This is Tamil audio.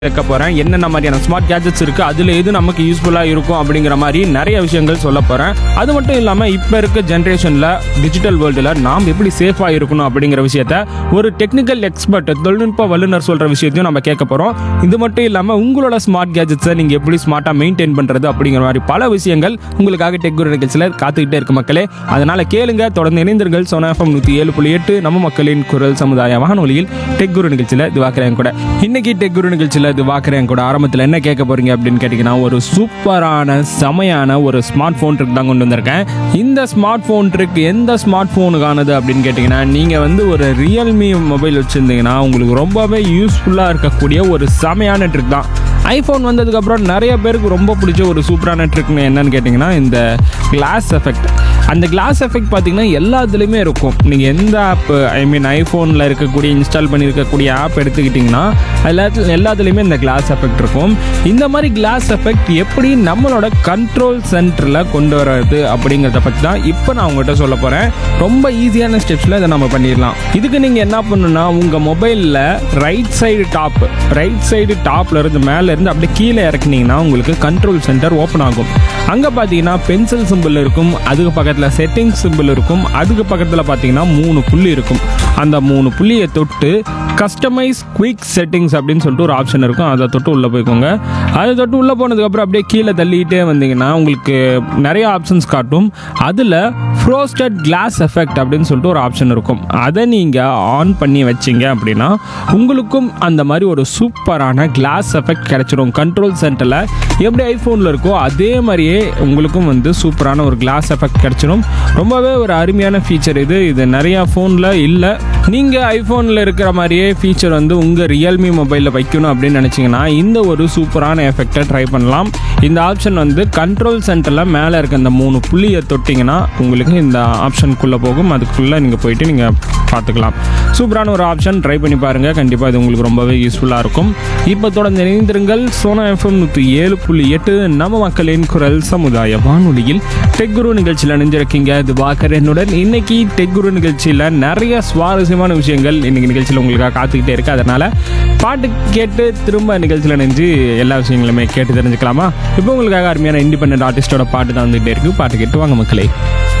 இருக்க போகிறேன் என்னென்ன மாதிரியான ஸ்மார்ட் கேஜெட்ஸ் இருக்குது அதில் எது நமக்கு யூஸ்ஃபுல்லாக இருக்கும் அப்படிங்கிற மாதிரி நிறைய விஷயங்கள் சொல்ல போகிறேன் அது மட்டும் இல்லாமல் இப்போ இருக்க ஜென்ரேஷனில் டிஜிட்டல் வேர்ல்டில் நாம் எப்படி சேஃபாக இருக்கணும் அப்படிங்கிற விஷயத்த ஒரு டெக்னிக்கல் எக்ஸ்பர்ட் தொழில்நுட்ப வல்லுநர் சொல்கிற விஷயத்தையும் நம்ம கேட்க போகிறோம் இது மட்டும் இல்லாமல் உங்களோட ஸ்மார்ட் கேஜெட்ஸை நீங்கள் எப்படி ஸ்மார்ட்டாக மெயின்டைன் பண்ணுறது அப்படிங்கிற மாதிரி பல விஷயங்கள் உங்களுக்காக டெக் குரு நிகழ்ச்சியில் காத்துக்கிட்டே இருக்கு மக்களே அதனால் கேளுங்க தொடர்ந்து இணைந்தீர்கள் சோனா எஃப்எம் நூற்றி ஏழு புள்ளி எட்டு நம்ம மக்களின் குரல் சமுதாய வானொலியில் டெக் குரு நிகழ்ச்சியில் திவாக்கரேன் கூட இன்னைக்கு டெக் குரு நிகழ்ச்சியில் திவாக்கரேன் கூட ஆரம்பத்தில் என்ன கேட்க போறீங்க அப்படின்னு கேட்டிங்கன்னா ஒரு சூப்பரான செமையான ஒரு ஸ்மார்ட் ஃபோன் ட்ரிக் தான் கொண்டு வந்திருக்கேன் இந்த ஸ்மார்ட் ஃபோன் ட்ரிக் எந்த ஸ்மார்ட் ஃபோனுக்கானது அப்படின்னு கேட்டிங்கன்னா நீங்கள் வந்து ஒரு ரியல்மி மொபைல் வச்சுருந்தீங்கன்னா உங்களுக்கு ரொம்பவே யூஸ்ஃபுல்லாக இருக்கக்கூடிய ஒரு செமையான ட்ரிக் தான் ஐஃபோன் வந்ததுக்கப்புறம் நிறைய பேருக்கு ரொம்ப பிடிச்ச ஒரு சூப்பரான ட்ரிக்னு என்னன்னு கேட்டிங்கன்னா இந்த கிளாஸ் எஃபெக்ட் அந்த கிளாஸ் எஃபெக்ட் பார்த்தீங்கன்னா எல்லாத்துலேயுமே இருக்கும் நீங்கள் எந்த ஆப் ஐ மீன் ஐஃபோனில் இருக்கக்கூடிய இன்ஸ்டால் பண்ணியிருக்கக்கூடிய ஆப் எடுத்துக்கிட்டிங்கன்னா எல்லாத்து எல்லாத்துலேயுமே இந்த கிளாஸ் எஃபெக்ட் இருக்கும் இந்த மாதிரி கிளாஸ் எஃபெக்ட் எப்படி நம்மளோட கண்ட்ரோல் சென்டரில் கொண்டு வர்றது அப்படிங்கிறத பற்றி தான் இப்போ நான் உங்கள்கிட்ட சொல்ல போகிறேன் ரொம்ப ஈஸியான ஸ்டெப்ஸில் இதை நம்ம பண்ணிடலாம் இதுக்கு நீங்கள் என்ன பண்ணணும்னா உங்கள் மொபைலில் right side top right side டாப்ல இருந்து மேலே இருந்து அப்படியே கீழே இறக்குனீங்கன்னா உங்களுக்கு கண்ட்ரோல் சென்டர் ஓப்பன் ஆகும் அங்கே பார்த்தீங்கன்னா பென்சில் சிம்பிள் இருக்கும் அதுக்கு பக்கத்தில் செட்டிங் சிம்பிள் இருக்கும் அதுக்கு பக்கத்தில் பார்த்தீங்கன்னா மூணு புள்ளி இருக்கும் அந்த மூணு புள்ளியை தொட்டு கஸ்டமைஸ் குயிக் செட்டிங்ஸ் அப்படின்னு சொல்லிட்டு ஒரு ஆப்ஷன் இருக்கும் அதை தொட்டு உள்ளே போய்க்கோங்க அதை தொட்டு உள்ளே போனதுக்கப்புறம் அப்படியே கீழே தள்ளிக்கிட்டே வந்தீங்கன்னா உங்களுக்கு நிறைய ஆப்ஷன்ஸ் காட்டும் அதில் ஃப்ரோஸ்டட் கிளாஸ் எஃபெக்ட் அப்படின்னு சொல்லிட்டு ஒரு ஆப்ஷன் இருக்கும் அதை நீங்கள் ஆன் பண்ணி வச்சீங்க அப்படின்னா உங்களுக்கும் அந்த மாதிரி ஒரு சூப்பரான கிளாஸ் எஃபெக்ட் கிடைச்சிரும் கண்ட்ரோல் சென்டரில் எப்படி ஐஃபோனில் இருக்கோ அதே மாதிரியே உங்களுக்கும் வந்து சூப்பரான ஒரு கிளாஸ் எஃபெக்ட் கிடைச்சிரும் ரொம்பவே ஒரு அருமையான ஃபீச்சர் இது இது நிறையா ஃபோனில் இல்லை நீங்கள் ஐஃபோனில் இருக்கிற மாதிரியே ஃபீச்சர் வந்து உங்கள் ரியல்மி மொபைலில் வைக்கணும் அப்படின்னு நினச்சிங்கன்னா இந்த ஒரு சூப்பரான எஃபெக்டை ட்ரை பண்ணலாம் இந்த ஆப்ஷன் வந்து கண்ட்ரோல் சென்டரில் மேலே இருக்க இந்த மூணு புள்ளியை தொட்டிங்கன்னா உங்களுக்கு இந்த ஆப்ஷனுக்குள்ளே போகும் அதுக்குள்ளே நீங்கள் போயிட்டு நீங்கள் பார்த்துக்கலாம் சூப்பரான ஒரு ஆப்ஷன் ட்ரை பண்ணி பாருங்கள் கண்டிப்பாக இது உங்களுக்கு ரொம்பவே யூஸ்ஃபுல்லாக இருக்கும் இப்போ தொடர்ந்து இணைந்திருங்கள் சோனா எஃப்எம் நூற்றி ஏழு புள்ளி எட்டு நம்ம மக்களின் குரல் சமுதாய வானொலியில் டெக் குரு நிகழ்ச்சியில் அணிஞ்சிருக்கீங்க இது பாக்கரனுடன் இன்னைக்கு டெக் குரு நிகழ்ச்சியில் நிறைய சுவாரஸ்யமான விஷயங்கள் இன்னைக்கு நிகழ்ச்சியில் உங்களுக்காக காத்துக்கிட்டே இருக்கு அதனால பாட்டு கேட்டு திரும்ப நிகழ்ச்சியில் நினைஞ்சு எல்லா விஷயங்களுமே கேட்டு தெரிஞ்சுக்கலாமா இப்போ உங்களுக்காக அருமையான இண்டிபெண்டன்ட் ஆர்டிஸ்டோட பாட்டு தான் வந்துகிட்டே இருக்கு பாட்டு கேட்டு வாங்க மக்களே